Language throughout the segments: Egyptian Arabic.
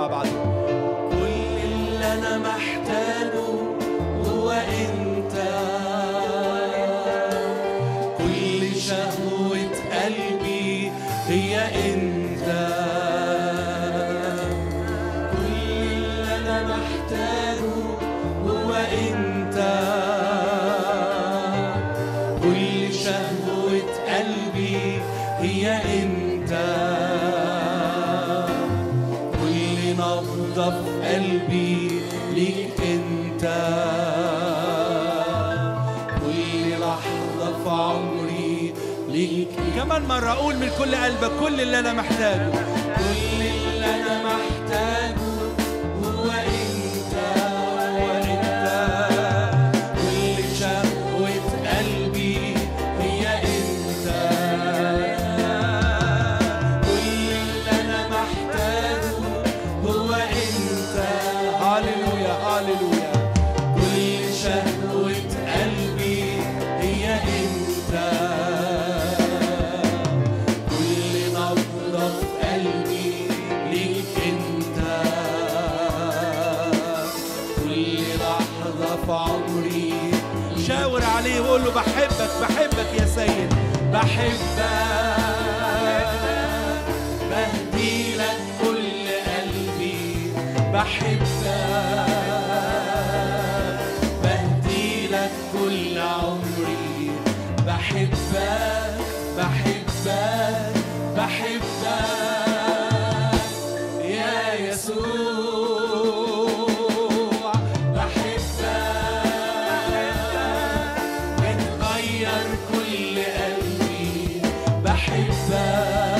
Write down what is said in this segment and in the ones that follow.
مع بعض كل اللي انا محتاجه هو انت كل شهوة قلبي هي انت كل اللي انا محتاجه هو انت كل شهوة قلبي هي انت كل نبضة في قلبي ليك انت كل لحظة في عمري ليك كمان مرة قول من كل قلبك كل اللي أنا محتاجه كل اللي انا محتاجه هو انت هو انت كل شهوة قلبي هي انت كل اللي انا محتاجه هو انت هاليلويا هاليلويا كل شهوة قلبي هي انت كل نبضة في قلبي ليك انت كل لحظة في عمري شاور عليه وقول له بحبك بحبك يا سيد بحبك بهدي لك كل قلبي بحبك بهدي لك كل عمري بحبك بحبك بحبك يا يسوع بحبك بتغير كل قلبي بحبك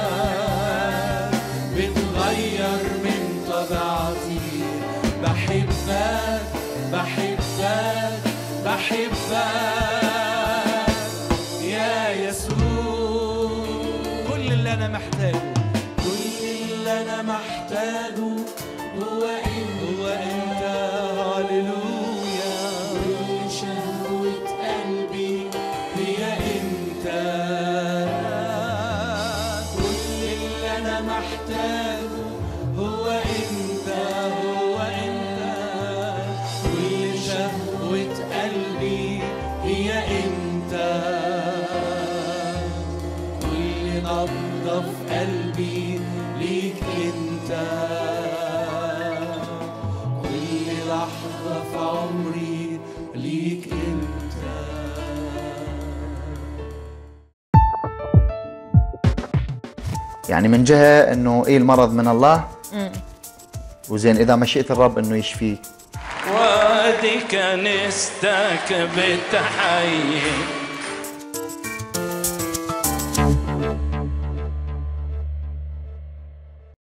بتغير من طبيعتي بحبك بحبك بحبك يا يسوع كل اللي أنا محتاجه كل اللي انا محتاجه هو انت هو أنت هاليلويا كل شهوة قلبي هي انت كل اللي انا محتاجه هو انت هو انت كل شهوة قلبي هي انت كل نبضة في قلبي ليك انت كل لحظة في عمري ليك انت يعني من جهه انه ايه المرض من الله وزين اذا مشيئه الرب انه يشفيه وادي كنيستك بتحيي